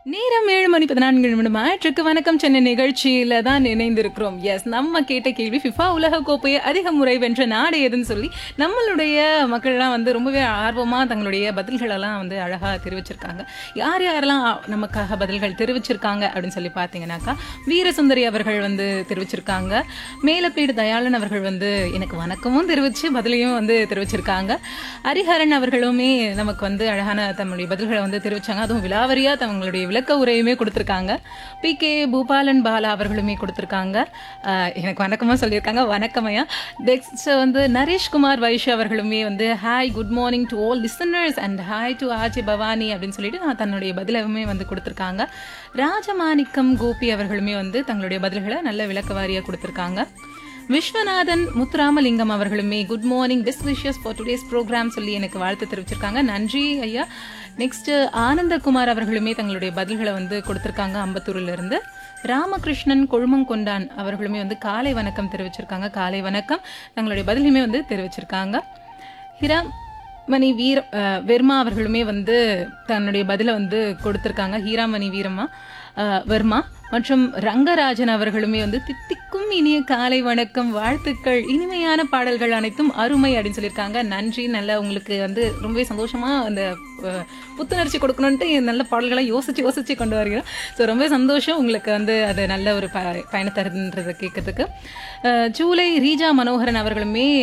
நேரம் ஏழு மணி பதினான்கு நிமிடம் ஆயிற்றுக்கு வணக்கம் சென்னை நிகழ்ச்சியில தான் இணைந்திருக்கிறோம் எஸ் நம்ம கேட்ட கேள்வி ஃபிஃபா உலக கோப்பையை அதிக முறை வென்ற நாடு எதுன்னு சொல்லி நம்மளுடைய மக்கள்லாம் வந்து ரொம்பவே ஆர்வமாக தங்களுடைய பதில்களெல்லாம் வந்து அழகாக தெரிவிச்சிருக்காங்க யார் யாரெல்லாம் நமக்காக பதில்கள் தெரிவிச்சிருக்காங்க அப்படின்னு சொல்லி பார்த்தீங்கன்னாக்கா வீரசுந்தரி அவர்கள் வந்து தெரிவிச்சிருக்காங்க மேலப்பீடு தயாளன் அவர்கள் வந்து எனக்கு வணக்கமும் தெரிவிச்சு பதிலையும் வந்து தெரிவிச்சிருக்காங்க ஹரிஹரன் அவர்களுமே நமக்கு வந்து அழகான தம்முடைய பதில்களை வந்து தெரிவிச்சாங்க அதுவும் விலாவரியா தங்களுடைய விளக்க உரையுமே கொடுத்துருக்காங்க பி கே பூபாலன் பாலா அவர்களுமே கொடுத்துருக்காங்க ஆஹ் எனக்கு வணக்கமா சொல்லியிருக்காங்க வணக்கமையா நெக்ஸ்ட் வந்து நரேஷ்குமார் வைஷ் அவர்களுமே வந்து hi good morning to all listeners and hi to Aji Bhavani அப்படின்னு சொல்லிட்டு நான் தன்னுடைய பதிலவுமே வந்து கொடுத்துருக்காங்க ராஜமாணிக்கம் கோபி அவர்களுமே வந்து தங்களுடைய பதில்களை நல்ல விளக்கவாரியாக கொடுத்துருக்காங்க விஸ்வநாதன் முத்துராமலிங்கம் அவர்களுமே good morning best wishes for today's programme சொல்லி எனக்கு வாழ்த்து தெரிவிச்சிருக்காங்க நன்றி ஐயா நெக்ஸ்ட் ஆனந்தகுமார் அவர்களுமே தங்களுடைய பதில்களை வந்து கொடுத்துருக்காங்க அம்பத்தூர்ல இருந்து ராமகிருஷ்ணன் கொழுமங்கொண்டான் அவர்களுமே வந்து காலை வணக்கம் தெரிவிச்சிருக்காங்க காலை வணக்கம் தங்களுடைய பதிலுமே வந்து தெரிவிச்சிருக்காங்க ஹிராம் மணி வீர அஹ், வெர்மா அவர்களுமே வந்து தன்னுடைய பதிலை வந்து கொடுத்துருக்காங்க ஹீராமணி வீரம்மா அஹ், வெர்மா மற்றும் ரங்கராஜன் அவர்களுமே வந்து தித்திக்கும் இனிய காலை வணக்கம் வாழ்த்துக்கள் இனிமையான பாடல்கள் அனைத்தும் அருமை அப்படின்னு சொல்லியிருக்காங்க நன்றி நல்ல உங்களுக்கு வந்து ரொம்பவே சந்தோஷமா அந்த அஹ், புத்துணர்ச்சி கொடுக்கணுன்ட்டு நல்ல பாடல்களை யோசிச்சு யோசிச்சு கொண்டு வருகிறோம் ஸோ ரொம்ப சந்தோஷம் உங்களுக்கு வந்து அது நல்ல ஒரு ப பயணத்தருன்றதை கேட்கறதுக்கு அஹ், ஜூலை ரீஜா மனோகரன் அவர்களுமே